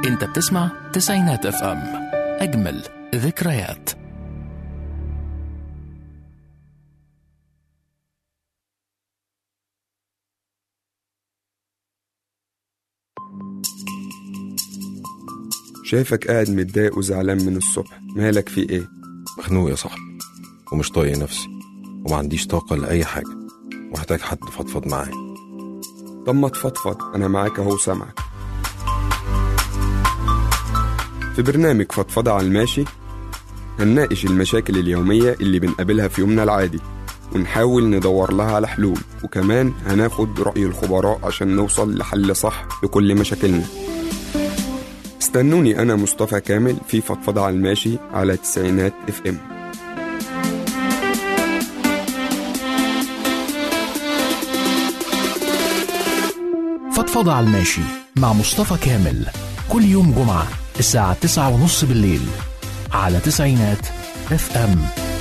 انت بتسمع تسعينات اف ام اجمل ذكريات شايفك قاعد متضايق وزعلان من الصبح مالك في ايه مخنوق يا صاحبي ومش طايق نفسي وما عنديش طاقة لأي حاجة ومحتاج حد فضفض معاه طب ما تفضفض انا معاك اهو سامعك في برنامج فضفضة على الماشي هنناقش المشاكل اليومية اللي بنقابلها في يومنا العادي ونحاول ندور لها على حلول وكمان هناخد رأي الخبراء عشان نوصل لحل صح لكل مشاكلنا استنوني أنا مصطفى كامل في فضفضة على الماشي على تسعينات اف ام فضفضة على الماشي مع مصطفى كامل كل يوم جمعة الساعة تسعة ونص بالليل على تسعينات اف ام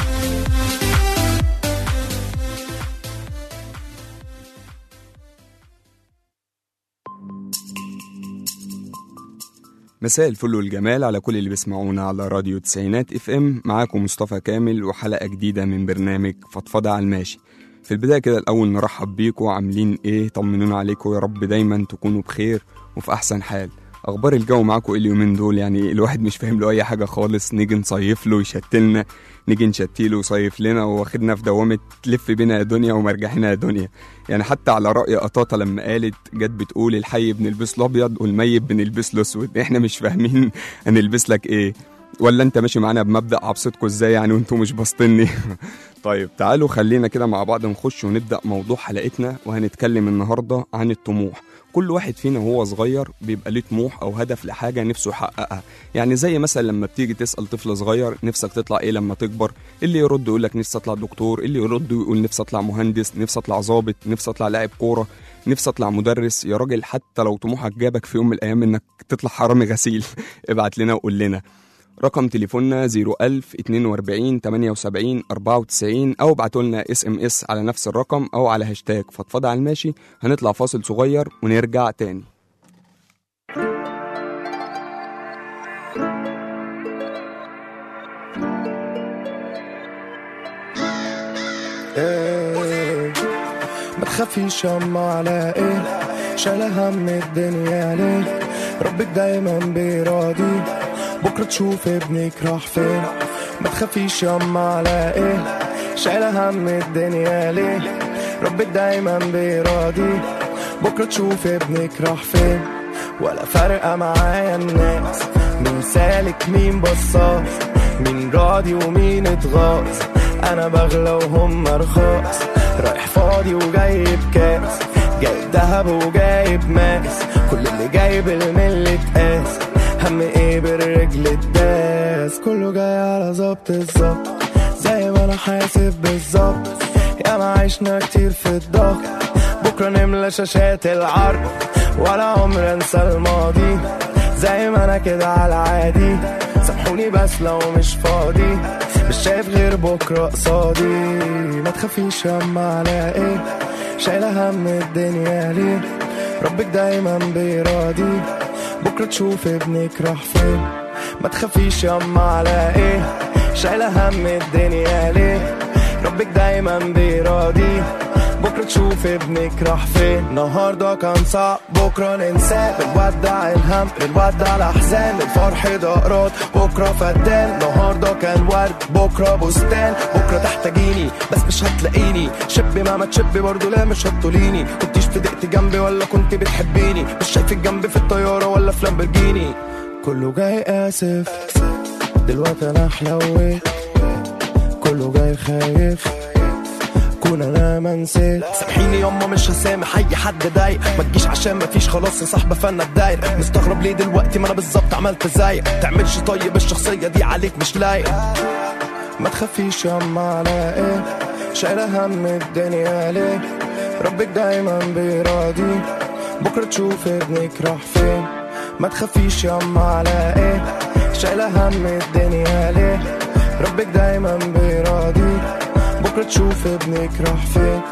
مساء الفل والجمال على كل اللي بيسمعونا على راديو تسعينات اف ام معاكم مصطفى كامل وحلقة جديدة من برنامج فضفضة على الماشي في البداية كده الأول نرحب بيكم عاملين ايه طمنونا عليكم يا رب دايما تكونوا بخير وفي أحسن حال أخبار الجو معاكم إيه اليومين دول يعني الواحد مش فاهم له أي حاجة خالص نيجي نصيف له يشتلنا نيجي نشتيله ويصيف لنا واخدنا في دوامة تلف بينا يا دنيا ومرجحنا يا دنيا يعني حتى على رأي قطاطة لما قالت جت بتقول الحي بنلبس الأبيض والميت بنلبس له أسود احنا مش فاهمين هنلبس لك ايه ولا انت ماشي معانا بمبدأ عبصتكوا ازاي يعني وانتوا مش باصطني طيب تعالوا خلينا كده مع بعض نخش ونبدأ موضوع حلقتنا وهنتكلم النهاردة عن الطموح كل واحد فينا وهو صغير بيبقى ليه طموح او هدف لحاجه نفسه يحققها يعني زي مثلا لما بتيجي تسال طفل صغير نفسك تطلع ايه لما تكبر اللي يرد يقول لك نفسي اطلع دكتور اللي يرد ويقول نفسي اطلع مهندس نفسي اطلع ظابط نفسي اطلع لاعب كوره نفسي اطلع مدرس يا راجل حتى لو طموحك جابك في يوم من الايام انك تطلع حرامي غسيل ابعت لنا وقول لنا رقم تليفوننا 01000 42 78 94 او ابعتوا لنا اس ام اس على نفس الرقم او على هاشتاج فضفضة على الماشي هنطلع فاصل صغير ونرجع تاني ايه ما تخافيش يما على ايه شايلة هم الدنيا ليه ربك دايما بيراضي بكرة تشوف ابنك راح فين ما تخافيش يما على ايه شايلة هم الدنيا ليه ربك دايما بيراضي بكرة تشوف ابنك راح فين ولا فارقة معايا الناس مين سالك مين بصاص مين راضي ومين اتغاظ انا بغلى وهم رخاص رايح فاضي وجايب كاس جايب دهب وجايب ماس كل اللي جايب الملة قاس هم ايه بالرجل الداس كله جاي على ظبط الظبط زي ما انا حاسب بالظبط يا ما عشنا كتير في الضغط بكرة نملى شاشات العرض ولا عمر انسى الماضي زي ما انا كده على عادي سامحوني بس لو مش فاضي مش شايف غير بكرة قصادي ما تخافيش يما على ايه شايلة هم الدنيا ليه ربك دايما بيراضي بكرة تشوف ابنك راح فين ما تخافيش يما على ايه شايلة هم الدنيا ليه ربك دايما بيراضي بكرة تشوف ابنك راح فين النهاردة كان صعب بكرة ننساه بنودع الهم بنودع الأحزان الفرح دقرات بكرة فدان النهاردة كان ورد بكرة بستان بكرة تحتاجيني بس مش هتلاقيني شبي ما ما تشبي برضه لا مش هتطوليني كنتيش فضقت جنبي ولا كنت بتحبيني مش شايفك جنبي في الطيارة ولا في لامبرجيني كله جاي آسف دلوقتي أنا حلويت كله جاي خايف كون انا ما نسيت سامحيني ياما مش هسامح اي حد ضايق ما تجيش عشان ما فيش خلاص يا صاحبه فانا الداير مستغرب ليه دلوقتي ما انا بالظبط عملت زيك تعملش طيب الشخصيه دي عليك مش لايق ما تخافيش ياما على ايه شايله هم الدنيا ليه ربك دايما بيراضي بكره تشوف ابنك راح فين ما تخافيش ياما على ايه شايله هم الدنيا ليه ربك دايما بيراضي بكرة تشوف ابنك راح فين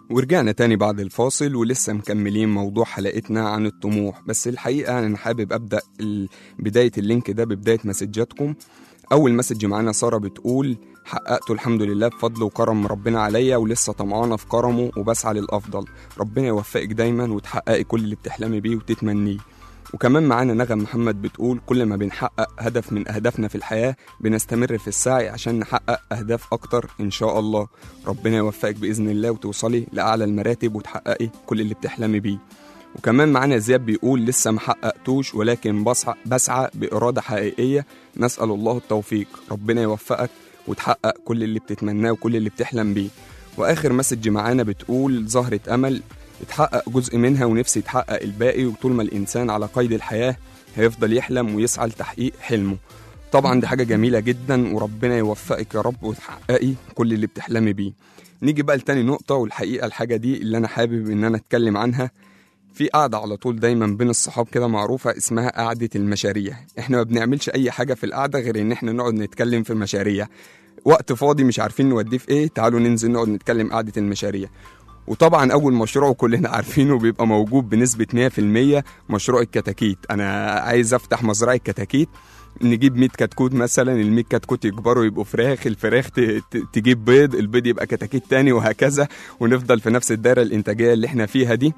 ورجعنا تاني بعد الفاصل ولسه مكملين موضوع حلقتنا عن الطموح بس الحقيقة أنا حابب أبدأ ال- بداية اللينك ده ببداية مسجاتكم أول مسج معانا سارة بتقول حققته الحمد لله بفضل وكرم ربنا عليا ولسه طمعانة في كرمه وبسعى للأفضل ربنا يوفقك دايما وتحققي كل اللي بتحلمي بيه وتتمنيه وكمان معانا نغم محمد بتقول كل ما بنحقق هدف من أهدافنا في الحياة بنستمر في السعي عشان نحقق أهداف أكتر إن شاء الله ربنا يوفقك بإذن الله وتوصلي لأعلى المراتب وتحققي كل اللي بتحلمي بيه وكمان معانا زياد بيقول لسه ما حققتوش ولكن بسعى, بسعى بإرادة حقيقية نسأل الله التوفيق ربنا يوفقك وتحقق كل اللي بتتمناه وكل اللي بتحلم بيه وآخر مسج معانا بتقول زهرة أمل اتحقق جزء منها ونفسي يتحقق الباقي وطول ما الإنسان على قيد الحياة هيفضل يحلم ويسعى لتحقيق حلمه طبعا دي حاجة جميلة جدا وربنا يوفقك يا رب وتحققي كل اللي بتحلمي بيه نيجي بقى لتاني نقطة والحقيقة الحاجة دي اللي أنا حابب إن أنا أتكلم عنها في قاعدة على طول دايما بين الصحاب كده معروفة اسمها قعدة المشاريع احنا ما بنعملش أي حاجة في القعدة غير إن احنا نقعد نتكلم في مشاريع وقت فاضي مش عارفين نوديه في ايه تعالوا ننزل نقعد نتكلم قعدة المشاريع وطبعا اول مشروع كلنا عارفينه بيبقى موجود بنسبه 100% مشروع الكتاكيت انا عايز افتح مزرعه كتاكيت نجيب 100 كتكوت مثلا ال 100 كتكوت يكبروا يبقوا فراخ الفراخ ت- ت- تجيب بيض البيض يبقى كتاكيت تاني وهكذا ونفضل في نفس الدايره الانتاجيه اللي احنا فيها دي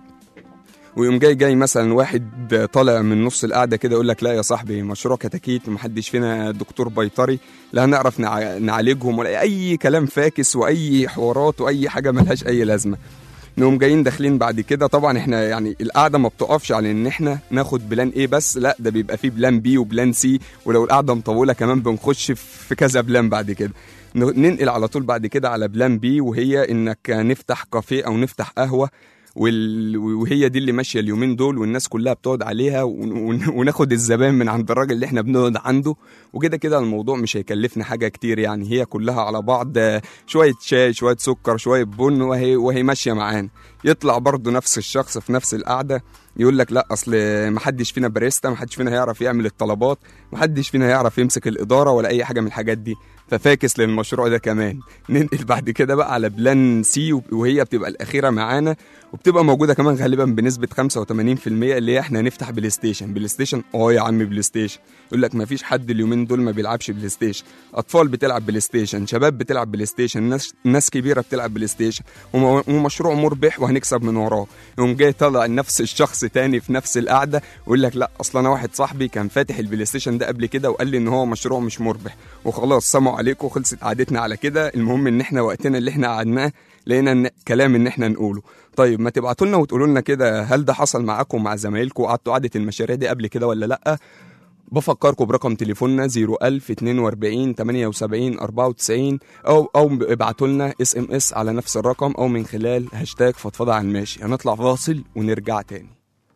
ويقوم جاي جاي مثلا واحد طالع من نص القعده كده يقول لك لا يا صاحبي مشروع كتاكيت محدش فينا دكتور بيطري لا هنعرف نع- نعالجهم ولا اي كلام فاكس واي حوارات واي حاجه ملهاش اي لازمه نقوم جايين داخلين بعد كده طبعا احنا يعني القعده ما بتقفش على ان احنا ناخد بلان ايه بس لا ده بيبقى فيه بلان بي وبلان سي ولو القعده مطوله كمان بنخش في كذا بلان بعد كده ن- ننقل على طول بعد كده على بلان بي وهي انك نفتح كافيه او نفتح قهوه وال... وهي دي اللي ماشيه اليومين دول والناس كلها بتقعد عليها ون... ون- وناخد الزبائن من عند الراجل اللي احنا بنقعد عنده وكده كده الموضوع مش هيكلفنا حاجه كتير يعني هي كلها على بعض آه، شويه شاي شويه سكر شويه بن وهي وهي ماشيه معانا يطلع برضه نفس الشخص في نفس القعده يقول لك لا اصل محدش فينا باريستا محدش فينا هيعرف يعمل الطلبات محدش فينا هيعرف يمسك الاداره ولا اي حاجه من الحاجات دي ففاكس للمشروع ده كمان ننقل بعد كده بقى على بلان سي وهي بتبقى الاخيره معانا وبتبقى موجوده كمان غالبا بنسبه 85% اللي هي احنا نفتح بلاي ستيشن بلاي ستيشن اه يا عم بلاي ستيشن يقول لك ما فيش حد اليومين دول ما بيلعبش بلاي ستيشن اطفال بتلعب بلاي ستيشن شباب بتلعب بلاي ستيشن ناس ناس كبيره بتلعب بلاي ستيشن وم- ومشروع مربح وهنكسب من وراه يقوم جاي طالع نفس الشخص تاني في نفس القعده ويقول لك لا اصل انا واحد صاحبي كان فاتح البلاي ستيشن ده قبل كده وقال لي ان هو مشروع مش مربح وخلاص سمعوا عليكم خلصت قعدتنا على كده المهم ان احنا وقتنا اللي احنا قعدناه لقينا إن كلام ان احنا نقوله طيب ما تبعتوا لنا وتقولوا لنا كده هل ده حصل معاكم مع زمايلكم وقعدتوا قعده المشاريع دي قبل كده ولا لا بفكركم برقم تليفوننا 01000 42 78 94 او او ابعتوا لنا اس ام اس على نفس الرقم او من خلال هاشتاج فضفضه على الماشي هنطلع فاصل ونرجع تاني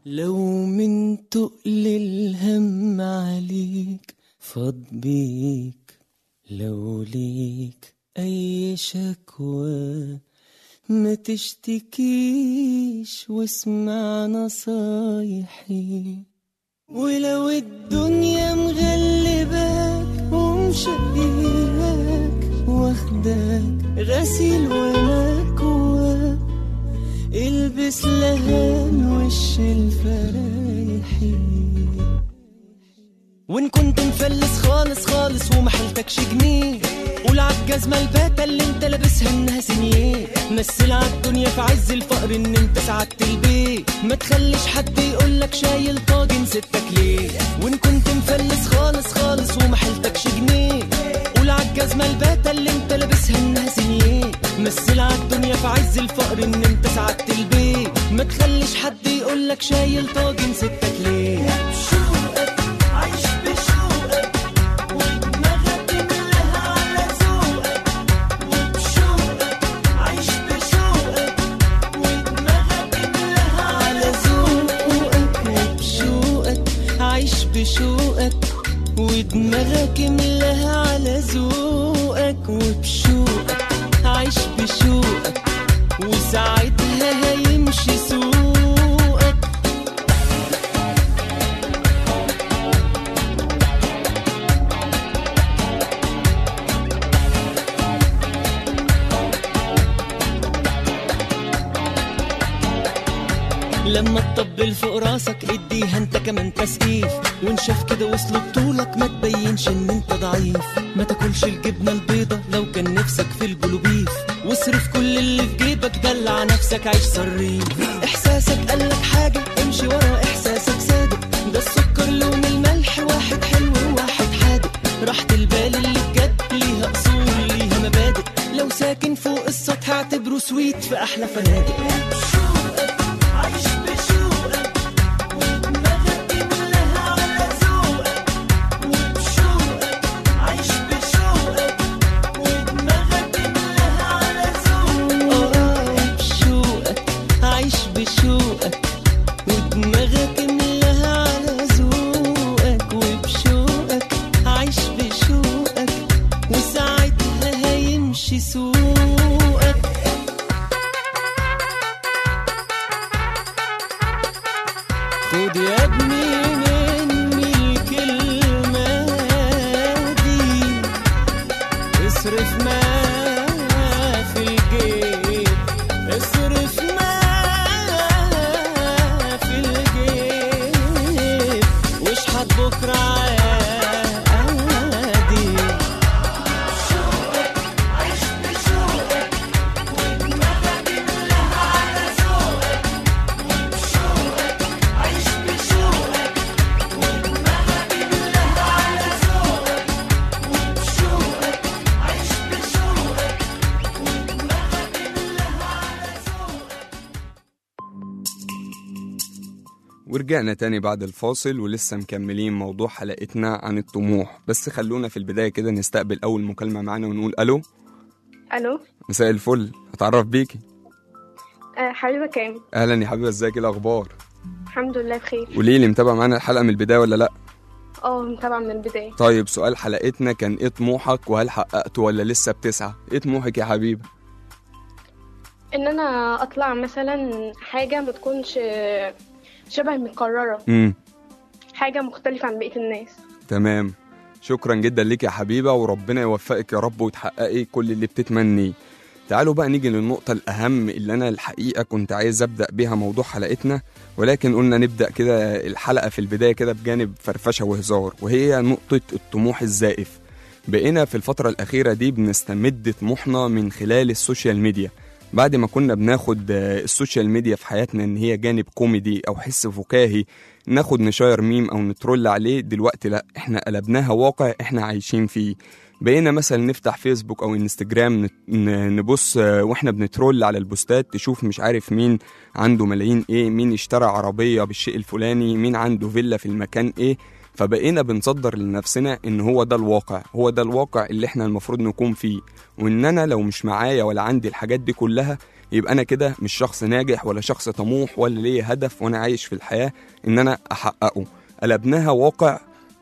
لو من تقل الهم عليك فاض بيك لو ليك أي شكوى ما تشتكيش واسمع نصايحي ولو الدنيا مغلباك ومشقياك واخداك غسيل ومكواك البس لهان وش الفرايحي وان كنت مفلس خالص خالص ومحلتكش جنيه قول عالجزمة الباتة اللي انت لابسها انها سنيه مثل عالدنيا في عز الفقر ان انت سعدت البيت ما تخليش حد يقولك شايل طاجن ستك ليه وان كنت مفلس خالص خالص ومحلتكش جنيه قول عالجزمة الباتة اللي انت لابسها انها سنيه مثل عالدنيا في عز الفقر ان انت سعدت البيت ما تخليش حد يقولك شايل طاجن ستك ليه عايش بشوقك ودماغك ملها على ذوقك وبشوقك عايش بشوقك ودماغك ملها على ذوقك وبشوقك عايش بشوقك ودماغك ملها على ذوقك وبشوقك عايش بشوقك وساعتها هيمشي سوقك لما تطبل فوق راسك اديها انت كمان تسقيف وان شاف كده وصل بطولك ما تبينش ان انت ضعيف ما تاكلش الجبنه البيضه لو كان نفسك في البلوبيف واصرف كل اللي في جيبك دلع نفسك عيش صريف احساسك قالك حاجه امشي ورا احساسك صادق ده السكر لون الملح واحد حلو وواحد حادق راحة البال اللي بجد ليها اصول ليها مبادئ لو ساكن فوق السطح اعتبره سويت في احلى فنادق عايش بشوقك ودماغك كلها على ذوقك وبشوقك عايش بشوقك ودماغك كلها على ذوقك اه بشوقك عايش بشوقك ودماغك ملاها على ذوقك وبشوقك عايش بشوقك وساعتها هيمشي سوقك خد يا ابني مني الكلمة دي اصرف ما في الجيب اصرف ما في الجيب واشحت بكرة عادي ورجعنا تاني بعد الفاصل ولسه مكملين موضوع حلقتنا عن الطموح بس خلونا في البداية كده نستقبل أول مكالمة معانا ونقول ألو الو مساء الفل أتعرف بيكي آه حبيبه كام أهلا يا حبيبة ازيك إيه الأخبار الحمد لله بخير قولي لي متابعة معانا الحلقة من البداية ولا لأ اه متابعه من البدايه طيب سؤال حلقتنا كان إيه طموحك وهل حققته ولا لسه بتسعى إيه طموحك يا حبيبة ان انا اطلع مثلا حاجه ما تكونش شبه مكرره امم حاجه مختلفه عن بقيه الناس تمام شكرا جدا ليك يا حبيبة وربنا يوفقك يا رب وتحققي كل اللي بتتمنيه تعالوا بقى نيجي للنقطة الأهم اللي أنا الحقيقة كنت عايز أبدأ بيها موضوع حلقتنا ولكن قلنا نبدأ كده الحلقة في البداية كده بجانب فرفشة وهزار وهي نقطة الطموح الزائف بقينا في الفترة الأخيرة دي بنستمد طموحنا من خلال السوشيال ميديا بعد ما كنا بناخد آه، السوشيال ميديا في حياتنا ان هي جانب كوميدي او حس فكاهي ناخد نشاير ميم او نترول عليه دلوقتي لا احنا قلبناها واقع احنا عايشين فيه بقينا مثلا نفتح فيسبوك او انستجرام نت- ن- نبص آه، واحنا بنترول على البوستات تشوف مش عارف مين عنده ملايين ايه مين اشترى عربية بالشيء الفلاني مين عنده فيلا في المكان ايه فبقينا بنصدر لنفسنا ان هو ده الواقع هو ده الواقع اللي احنا المفروض نكون فيه وان انا لو مش معايا ولا عندي الحاجات دي كلها يبقى انا كده مش شخص ناجح ولا شخص طموح ولا ليا هدف وانا عايش في الحياة ان انا احققه قلبناها واقع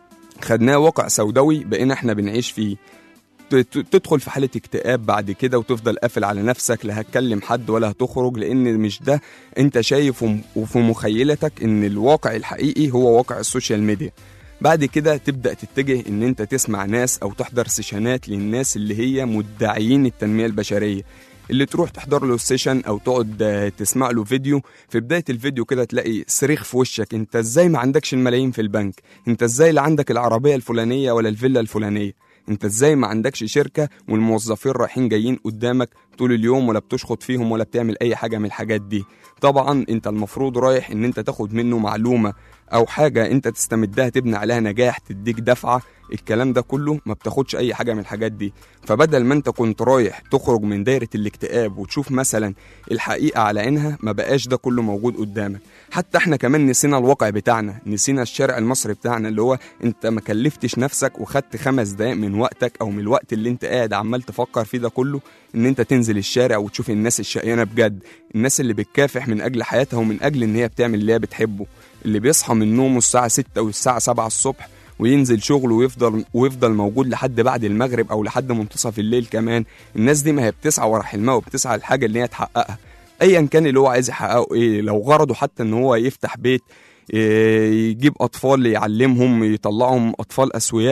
خدناه واقع سوداوي بقينا احنا بنعيش فيه ت- ت- تدخل في حالة اكتئاب بعد كده وتفضل قافل على نفسك لا هتكلم حد ولا هتخرج لأن مش ده أنت شايف وم- وفي مخيلتك إن الواقع الحقيقي هو واقع السوشيال ميديا بعد كده تبدأ تتجه إن أنت تسمع ناس أو تحضر سيشنات للناس اللي هي مدعيين التنمية البشرية اللي تروح تحضر له السيشن او تقعد آه، تسمع له فيديو في بدايه الفيديو كده تلاقي صريخ في وشك انت ازاي ما عندكش الملايين في البنك انت ازاي لا عندك العربيه الفلانيه ولا الفيلا الفلانيه انت ازاي ما عندكش شركه والموظفين رايحين جايين قدامك طول اليوم ولا بتشخط فيهم ولا بتعمل اي حاجه من الحاجات دي طبعا انت المفروض رايح ان انت تاخد منه معلومه او حاجه انت تستمدها تبني عليها نجاح تديك دفعه الكلام ده كله ما بتاخدش اي حاجه من الحاجات دي فبدل ما انت كنت رايح تخرج من دايره الاكتئاب وتشوف مثلا الحقيقه على عينها ما بقاش ده كله موجود قدامك حتى احنا كمان نسينا الواقع بتاعنا نسينا الشارع المصري بتاعنا اللي هو انت ما كلفتش نفسك وخدت خمس دقايق من وقتك او من الوقت اللي انت قاعد عمال تفكر فيه ده كله ان انت تنزل الشارع وتشوف الناس الشقيانه بجد الناس اللي بتكافح من اجل حياتها ومن اجل ان هي بتعمل اللي هي بتحبه اللي بيصحى من نومه الساعه 6 والساعه 7 الصبح وينزل شغله ويفضل ويفضل موجود لحد بعد المغرب او لحد منتصف الليل كمان الناس دي ما هي بتسعى ورا حلمها وبتسعى لحاجه اللي هي تحققها ايا كان اللي هو عايز يحققه ايه لو غرضه حتى ان هو يفتح بيت إيه، يجيب اطفال يعلمهم يطلعهم اطفال اسوياء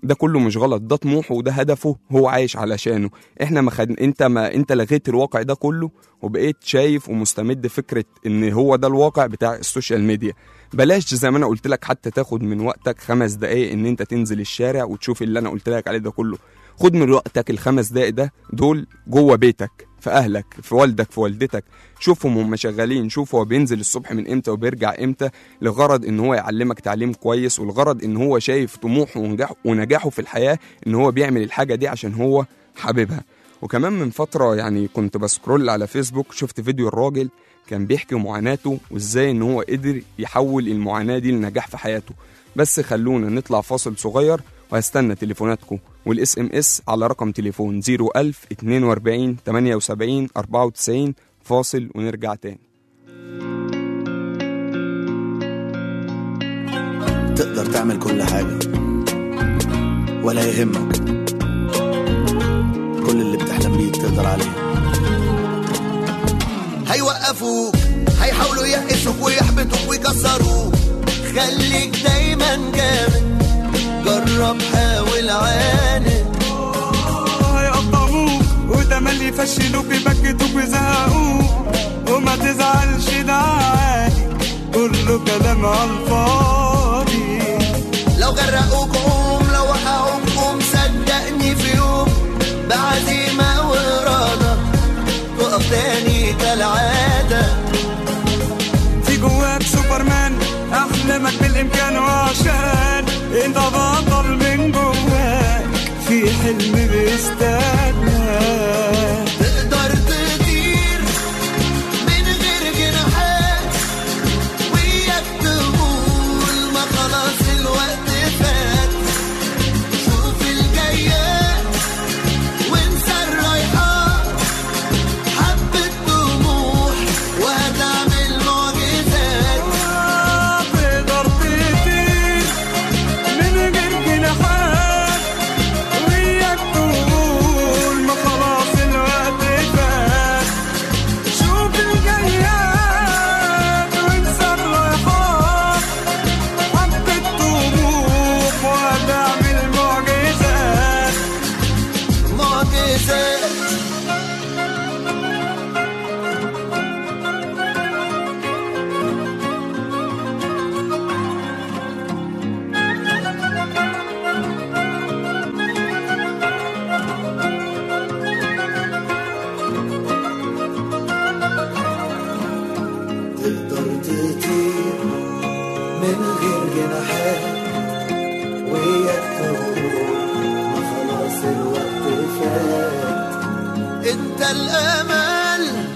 ده كله مش غلط ده طموحه وده هدفه هو عايش علشانه احنا ما خد... انت ما انت لغيت الواقع ده كله وبقيت شايف ومستمد فكره ان هو ده الواقع بتاع السوشيال ميديا بلاش زي ما انا قلت لك حتى تاخد من وقتك خمس دقايق ان انت تنزل الشارع وتشوف اللي انا قلت لك عليه ده كله خد من وقتك الخمس دقايق ده دول جوه بيتك في اهلك في والدك في والدتك شوفهم هم شغالين شوف هو بينزل الصبح من امتى وبيرجع امتى لغرض ان هو يعلمك تعليم كويس والغرض ان هو شايف طموحه ونجاحه ونجاحه في الحياه ان هو بيعمل الحاجه دي عشان هو حاببها وكمان من فتره يعني كنت بسكرول على فيسبوك شفت فيديو الراجل كان بيحكي معاناته وازاي ان هو قدر يحول المعاناه دي لنجاح في حياته بس خلونا نطلع فاصل صغير وهستنى تليفوناتكم والاس ام اس على رقم تليفون 01000 42 78 94 فاصل ونرجع تاني تقدر تعمل كل حاجة ولا يهمك كل اللي بتحلم بيه تقدر عليه هيوقفوك هيحاولوا يقسوك ويحبطوك ويكسروك خليك دايما جامد جرب حاول عاند هيقطعوك وتملي يفشلوك يبكتوك ويزهقوك وما تزعلش ده عادي كله كلام على الفاضي لو غرقوك قوم لو وقعوك قوم صدقني في يوم بعزيمة وإرادة تقف تاني كالعادة في جواك سوبرمان احلامك بالامكان وعشان انت بطل من جواك في حلم بيستناك تقدر تطير من غير جناحات وياك تقول ما خلاص الوقت فات شوف الجايات وانسى الرايحات حبة طموح وهتعمل معجزات تقدر تطير من غير جناحات وياك تقول ما خلاص الوقت فات شوف الجياد وانسى الرايحات حبة طموح وهتعمل معجزات معجزات تقدر تطير من غير جناحات وياك تقول ما خلاص الوقت فات انت الامل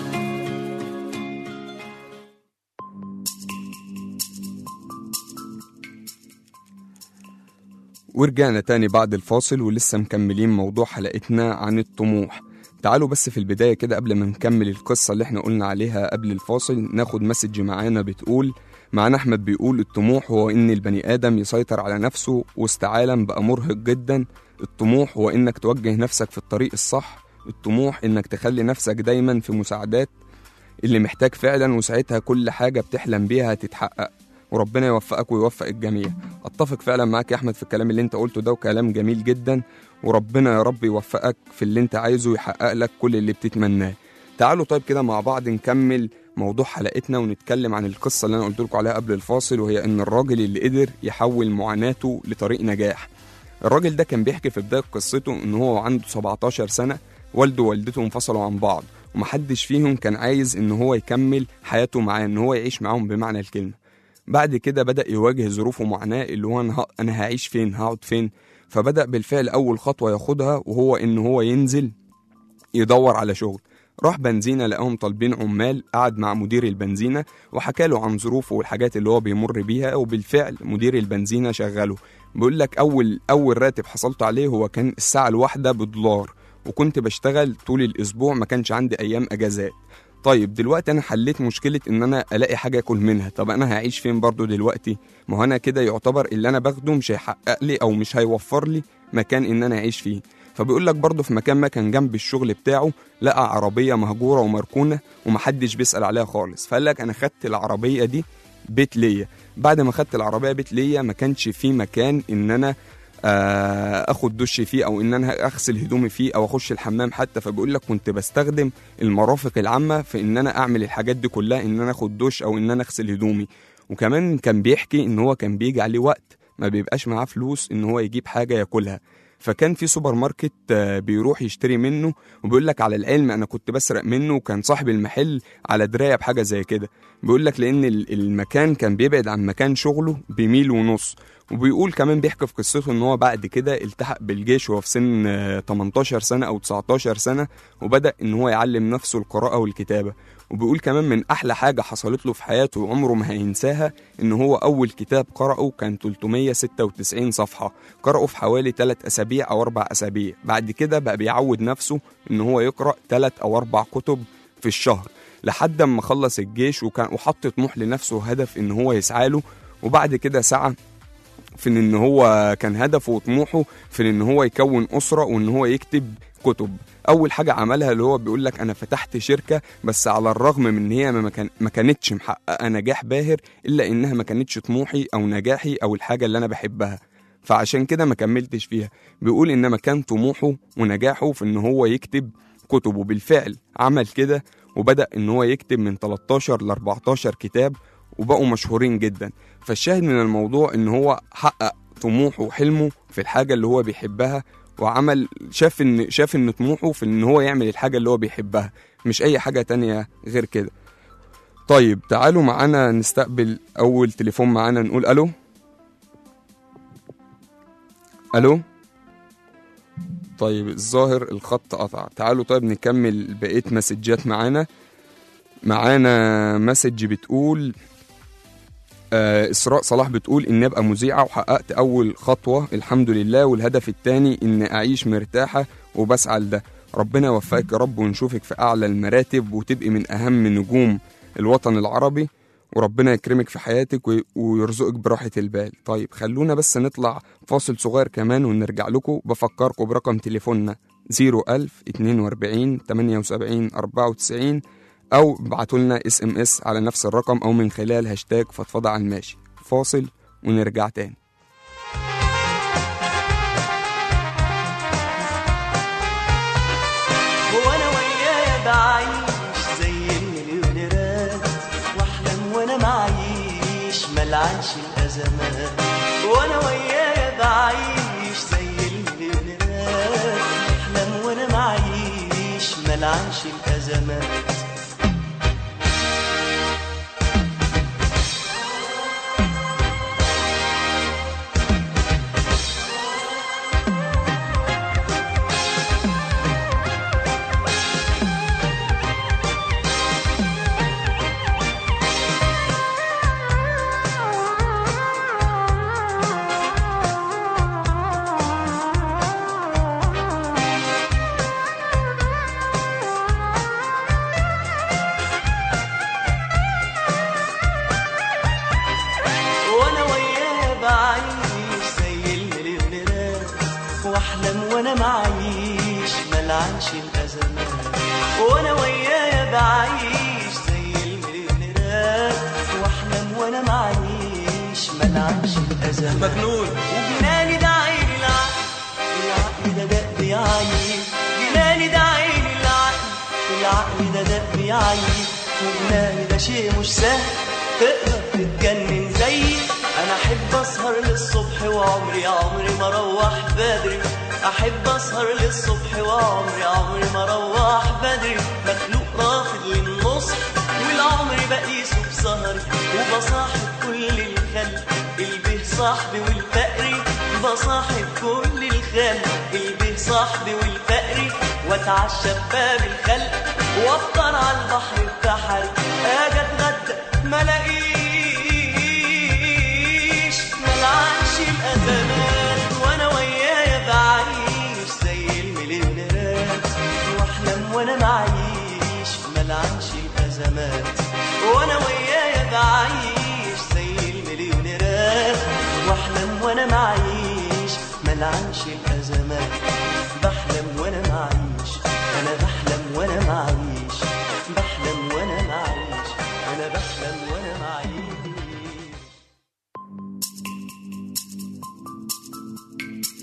ورجعنا تاني بعد الفاصل ولسه مكملين موضوع حلقتنا عن الطموح تعالوا بس في البداية كده قبل ما نكمل القصة اللي احنا قلنا عليها قبل الفاصل ناخد مسج معانا بتقول معانا أحمد بيقول الطموح هو إن البني آدم يسيطر على نفسه وسط عالم بقى مرهق جدا الطموح هو إنك توجه نفسك في الطريق الصح الطموح إنك تخلي نفسك دايما في مساعدات اللي محتاج فعلا وساعتها كل حاجة بتحلم بيها هتتحقق وربنا يوفقك ويوفق الجميع اتفق فعلا معاك يا احمد في الكلام اللي انت قلته ده وكلام جميل جدا وربنا يا رب يوفقك في اللي انت عايزه ويحقق لك كل اللي بتتمناه تعالوا طيب كده مع بعض نكمل موضوع حلقتنا ونتكلم عن القصة اللي أنا قلت لكم عليها قبل الفاصل وهي إن الراجل اللي قدر يحول معاناته لطريق نجاح الراجل ده كان بيحكي في بداية قصته إن هو عنده 17 سنة والده ووالدته انفصلوا عن بعض ومحدش فيهم كان عايز إن هو يكمل حياته معاه إن هو يعيش معاهم بمعنى الكلمة بعد كده بدأ يواجه ظروف ومعاناة اللي هو أنا, ه... أنا هعيش فين هقعد فين فبدأ بالفعل أول خطوة ياخدها وهو إن هو ينزل يدور على شغل راح بنزينة لقاهم طالبين عمال قعد مع مدير البنزينة وحكى له عن ظروفه والحاجات اللي هو بيمر بيها وبالفعل مدير البنزينة شغله بيقول لك أول أول راتب حصلت عليه هو كان الساعة الواحدة بدولار وكنت بشتغل طول الأسبوع ما كانش عندي أيام أجازات طيب دلوقتي انا حليت مشكله ان انا الاقي حاجه اكل منها طب انا هعيش فين برضو دلوقتي ما هو انا كده يعتبر اللي انا باخده مش هيحقق لي او مش هيوفر لي مكان ان انا اعيش فيه فبيقول لك برضه في مكان ما كان جنب الشغل بتاعه لقى عربيه مهجوره ومركونه ومحدش بيسال عليها خالص فقال لك انا خدت العربيه دي بيت ليا بعد ما خدت العربيه بيت ليا ما كانش في مكان ان انا آه، اخد دش فيه او ان انا اغسل هدومي فيه او اخش الحمام حتى فبيقول لك كنت بستخدم المرافق العامه في ان انا اعمل الحاجات دي كلها ان انا اخد دش او ان انا اغسل هدومي وكمان كان بيحكي ان هو كان بيجي عليه وقت ما بيبقاش معاه فلوس ان هو يجيب حاجه ياكلها فكان في سوبر ماركت آه، بيروح يشتري منه وبيقول لك على العلم انا كنت بسرق منه وكان صاحب المحل على درايه بحاجه زي كده بيقول لك لان ال- المكان كان بيبعد عن مكان شغله بميل ونص وبيقول كمان بيحكي في قصته ان هو بعد كده التحق بالجيش وهو في سن آه، 18 سنه او 19 سنه وبدا ان هو يعلم نفسه القراءه والكتابه وبيقول كمان من احلى حاجه حصلت له في حياته وعمره ما هينساها ان هو اول كتاب قرأه كان 396 صفحه قرأه في حوالي 3 اسابيع او 4 اسابيع بعد كده بقى بيعود نفسه ان هو يقرأ 3 او 4 كتب في الشهر لحد ما خلص الجيش وكان وحط طموح لنفسه هدف ان هو يسعى له وبعد كده سعى في ان هو كان هدفه وطموحه في ان هو يكون اسره وان هو يكتب كتب اول حاجه عملها اللي هو بيقول لك انا فتحت شركه بس على الرغم من ان هي ما كان ما كانتش محققه نجاح باهر الا انها ما كانتش طموحي او نجاحي او الحاجه اللي انا بحبها فعشان كده ما كملتش فيها بيقول انما كان طموحه ونجاحه في ان هو يكتب كتب وبالفعل عمل كده وبدأ ان هو يكتب من 13 ل 14 كتاب وبقوا مشهورين جدا فالشاهد من الموضوع ان هو حقق طموحه وحلمه في الحاجه اللي هو بيحبها وعمل شاف ان شاف ان طموحه في ان هو يعمل الحاجه اللي هو بيحبها مش اي حاجه تانية غير كده طيب تعالوا معانا نستقبل اول تليفون معانا نقول الو الو طيب الظاهر الخط قطع تعالوا طيب نكمل بقية مسجات معانا معانا مسج بتقول آه إسراء صلاح بتقول إني أبقى مذيعة وحققت أول خطوة الحمد لله والهدف التاني إن أعيش مرتاحة وبسعى لده ربنا يوفقك يا رب ونشوفك في أعلى المراتب وتبقي من أهم نجوم الوطن العربي وربنا يكرمك في حياتك وي- ويرزقك براحة البال طيب خلونا بس نطلع فاصل صغير كمان ونرجع لكم بفكركم برقم تليفوننا 01000 42 78 94 او ابعتوا لنا اس ام اس على نفس الرقم او من خلال هاشتاج فضفضة على الماشي فاصل ونرجع تاني وانا ويايا بعيش زي المليونيرات واحلم وانا معيش ملعنش الازمات وانا ويايا بعيش زي المليونيرات واحلم وانا معيش ملعنش الازمات وانا وياه بعيش زي المليونيرات واحلم وانا معيش ملعنش الازمات وانا وياه بعيش زي المليونيرات واحلم وانا معيش ملعنش الازمات مجنون وجناني ده عيني العقل العقل ده دق يعيب جناني ده عيني العقل العقل ده دق يعيب وجناني ده شيء مش سهل تقدر تتجنن زيي انا احب اسهر للصبح وعمري عمري ما اروح بدري احب اسهر للصبح وعمري عمري ما اروح بدري مخلوق رافض للنص والعمر بقيسه بسهري وبصاحب كل الخلق البه صاحبي والفقري بصاحب كل الخلق البه صاحبي والفقري واتعشى بباب الخلق وافطر على البحر بتاعي اجي اتغدى ما الاقيش ملعنش الازمات وانا ويايا بعيش زي المليونيرات واحلم وانا معيش ملعنش الازمات وانا ويايا بعيش زي المليونيرات واحلم وانا معيش ملعنش الازمات بحلم وانا معيش انا بحلم وانا معيش بحلم وانا معيش انا بحلم وانا معيش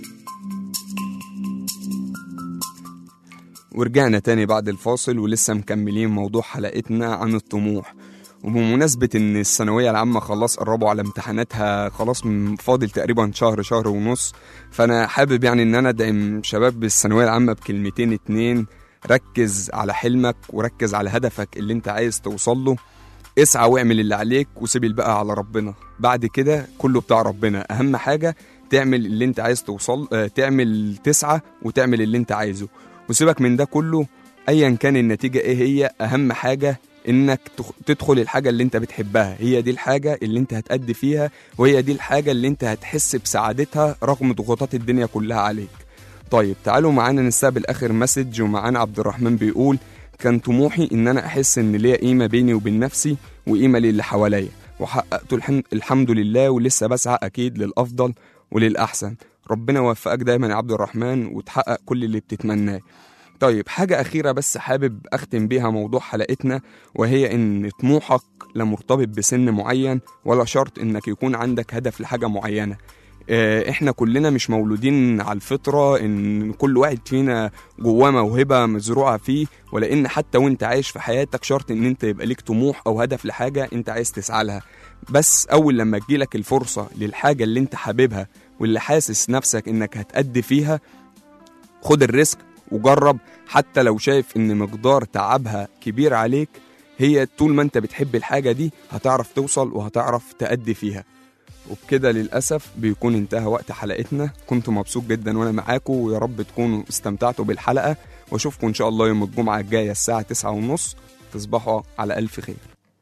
ورجعنا تاني بعد الفاصل ولسه مكملين موضوع حلقتنا عن الطموح وبمناسبة إن الثانوية العامة خلاص قربوا على امتحاناتها خلاص من فاضل تقريبا شهر شهر ونص فأنا حابب يعني إن أنا أدعم شباب الثانوية العامة بكلمتين اتنين ركز على حلمك وركز على هدفك اللي أنت عايز توصل له اسعى واعمل اللي عليك وسيب الباقي على ربنا بعد كده كله بتاع ربنا أهم حاجة تعمل اللي أنت عايز توصل آه، تعمل تسعى وتعمل اللي أنت عايزه وسيبك من ده كله ايا كان النتيجه ايه هي اهم حاجه انك تخ- تدخل الحاجه اللي انت بتحبها هي دي الحاجه اللي انت هتأدي فيها وهي دي الحاجه اللي انت هتحس بسعادتها رغم ضغوطات الدنيا كلها عليك طيب تعالوا معانا نستقبل اخر مسج ومعانا عبد الرحمن بيقول كان طموحي ان انا احس ان ليا قيمه بيني وبين نفسي وقيمه للي حواليا وحققته الحم- الحمد لله ولسه بسعى اكيد للافضل وللاحسن ربنا يوفقك دايما يا عبد الرحمن وتحقق كل اللي بتتمناه طيب حاجة أخيرة بس حابب أختم بيها موضوع حلقتنا وهي إن طموحك لا مرتبط بسن معين ولا شرط إنك يكون عندك هدف لحاجة معينة آه، إحنا كلنا مش مولودين على الفطرة إن كل واحد فينا جواه موهبة مزروعة فيه ولا إن حتى وإنت عايش في حياتك شرط إن أنت يبقى ليك طموح أو هدف لحاجة أنت عايز تسعى لها بس أول لما تجيلك الفرصة للحاجة اللي أنت حاببها واللي حاسس نفسك إنك هتأدي فيها خد الريسك وجرب حتى لو شايف ان مقدار تعبها كبير عليك هي طول ما انت بتحب الحاجة دي هتعرف توصل وهتعرف تأدي فيها وبكده للأسف بيكون انتهى وقت حلقتنا كنت مبسوط جدا وانا معاكم ويا رب تكونوا استمتعتوا بالحلقة واشوفكم ان شاء الله يوم الجمعة الجاية الساعة تسعة ونص تصبحوا على ألف خير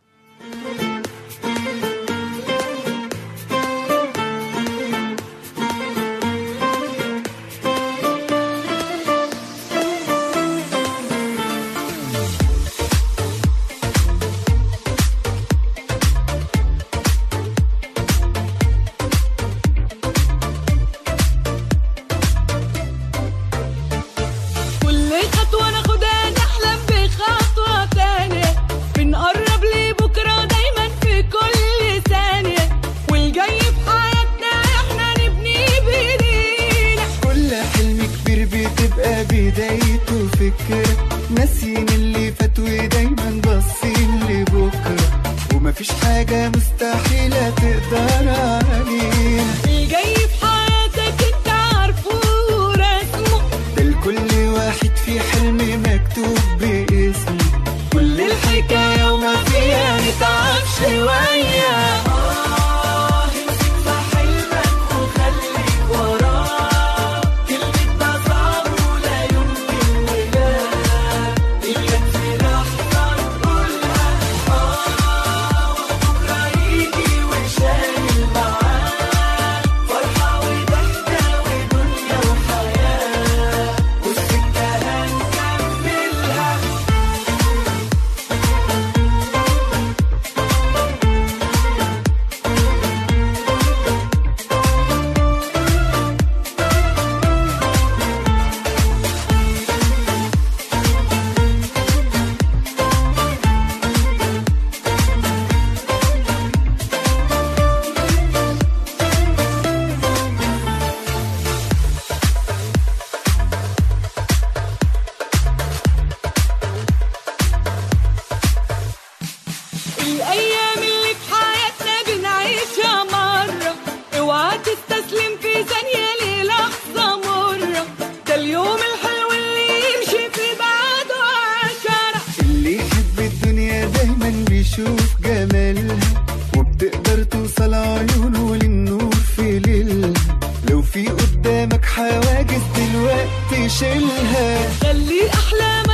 كل خطوة ناخدها نحلم بخطوة تانية بنقرب لبكرة دايما في كل ثانية والجاي في حياتنا احنا نبني بايدينا كل حلم كبير بتبقى بدايته فكرة ناسيين اللي فات ودايما باصين لبكرة ومفيش حاجة مستحيلة تقدر علينا الجاي في حياتك انت عارفه ورسمه ده لكل واحد في حلم مكتوب باسمه كل الحكاية وما فيها نتعب شوية آه امسك في حلمك وخليك وراه كلمة ده صعب ولا يمكن ولا إلا في لحظة نقولها آه وبكرة يجي وشايل معاه فرحة وضحكة ودنيا وحياة والسكة هنكملها الأيام اللي في حياتنا بنعيشها مرة اوعى تستسلم في ثانية للحظة مرة ده اليوم الحلو اللي يمشي في بعده عشرة اللي يحب الدنيا دايما بيشوف جمالها وبتقدر توصل عيونه للنور في ليلها لو في قدامك حواجز دلوقتي شيلها خلي أحلامك